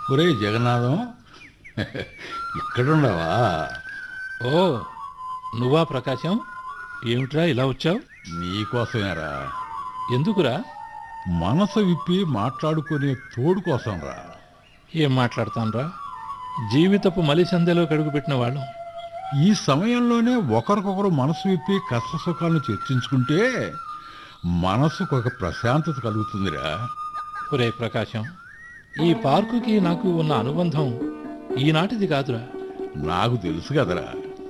ఒరే జగన్నాథం ఇక్కడున్నావా ఓ నువ్వా ప్రకాశం ఏమిట్రా ఇలా వచ్చావు నీకోసమేరా ఎందుకురా మనసు విప్పి మాట్లాడుకునే తోడు కోసం రా ఏం మాట్లాడతాన్రా జీవితపు మలిసందెలో కడుగుపెట్టిన వాళ్ళం ఈ సమయంలోనే ఒకరికొకరు మనసు విప్పి కష్ట సుఖాలను చర్చించుకుంటే మనసుకు ఒక ప్రశాంతత కలుగుతుందిరా ఒరే ప్రకాశం ఈ పార్కుకి నాకు ఉన్న అనుబంధం ఈనాటిది కాదురా నాకు తెలుసు కదరా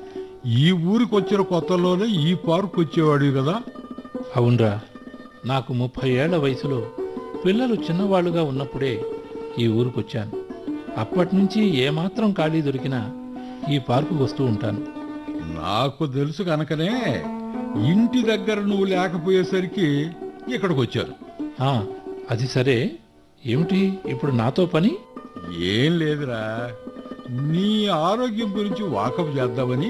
ఈ ఊరికి వచ్చిన కొత్తలోనే ఈ పార్క్ వచ్చేవాడివి కదా అవునరా నాకు ముప్పై ఏళ్ల వయసులో పిల్లలు చిన్నవాళ్ళుగా ఉన్నప్పుడే ఈ ఊరికొచ్చాను అప్పటి నుంచి ఏమాత్రం ఖాళీ దొరికినా ఈ పార్కుకు వస్తూ ఉంటాను నాకు తెలుసు కనుకనే ఇంటి దగ్గర నువ్వు లేకపోయేసరికి ఇక్కడికి వచ్చాను ఆ, అది సరే ఏమిటి ఇప్పుడు నాతో పని ఏం లేదురా నీ ఆరోగ్యం గురించి వాకప్ చేద్దామని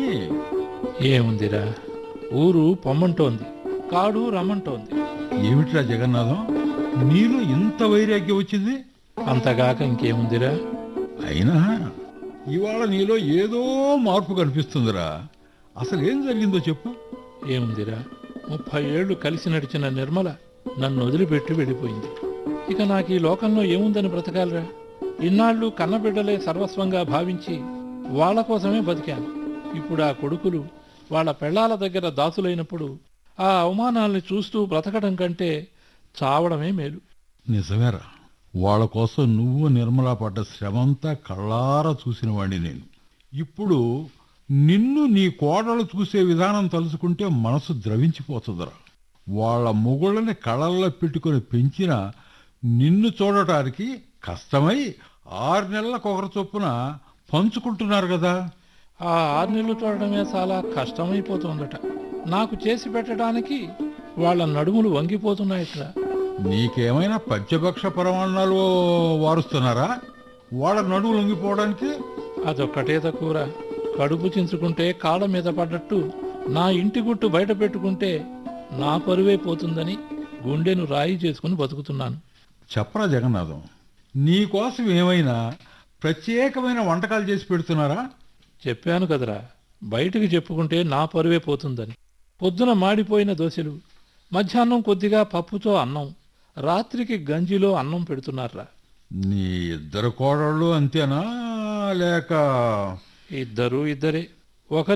ఏముందిరా ఊరు పొమ్మంటోంది కాడు రమ్మంటోంది ఏమిట్రా జగన్నాథం నీలో ఇంత వైరాగ్యం వచ్చింది అంతగాక ఇంకేముందిరా అయినా ఇవాళ నీలో ఏదో మార్పు కనిపిస్తుందిరా అసలు ఏం జరిగిందో చెప్పు ఏముందిరా ముప్పై ఏళ్ళు కలిసి నడిచిన నిర్మల నన్ను వదిలిపెట్టి వెళ్ళిపోయింది ఇక నాకు ఈ లోకంలో ఏముందని బ్రతకాలరా ఇన్నాళ్ళు కన్నబిడ్డలే సర్వస్వంగా భావించి వాళ్ళ కోసమే బతికాను ఇప్పుడు ఆ కొడుకులు వాళ్ళ పెళ్ళాల దగ్గర దాసులైనప్పుడు ఆ అవమానాల్ని చూస్తూ బ్రతకడం కంటే చావడమే మేలు నిజమేరా వాళ్ళ కోసం నువ్వు నిర్మలా పడ్డ శ్రమంతా కళ్ళారా చూసిన వాడిని నేను ఇప్పుడు నిన్ను నీ కోడలు చూసే విధానం తలుచుకుంటే మనసు ద్రవించిపోతుందిరా వాళ్ళ మొగుళ్ళని కళ్ళల్లో పెట్టుకొని పెంచిన నిన్ను చూడటానికి కష్టమై ఆరు నెలలకు ఒకరి చొప్పున పంచుకుంటున్నారు కదా ఆ ఆరు నెలలు చూడడమే చాలా కష్టమైపోతుందట నాకు చేసి పెట్టడానికి వాళ్ళ నడుములు వంగిపోతున్నాయట్లా నీకేమైనా పంచభక్ష ప్రమాణాలు వారుస్తున్నారా వాళ్ళ నడువు లొంగిపోవడానికి అదొక్కటే తక్కువరా కడుపు చించుకుంటే కాళ్ళ మీద పడ్డట్టు నా ఇంటి గుట్టు బయట పెట్టుకుంటే నా పరువే పోతుందని గుండెను రాయి చేసుకుని బతుకుతున్నాను చెప్పరా జగన్నాథం నీకోసం ఏమైనా ప్రత్యేకమైన వంటకాలు చేసి పెడుతున్నారా చెప్పాను కదరా బయటికి చెప్పుకుంటే నా పరువే పోతుందని పొద్దున మాడిపోయిన దోశలు మధ్యాహ్నం కొద్దిగా పప్పుతో అన్నం రాత్రికి గంజిలో అన్నం పెడుతున్నారా నీ ఇద్దరు కోడళ్ళు అంతేనా లేక ఇద్దరు ఇద్దరే ఒక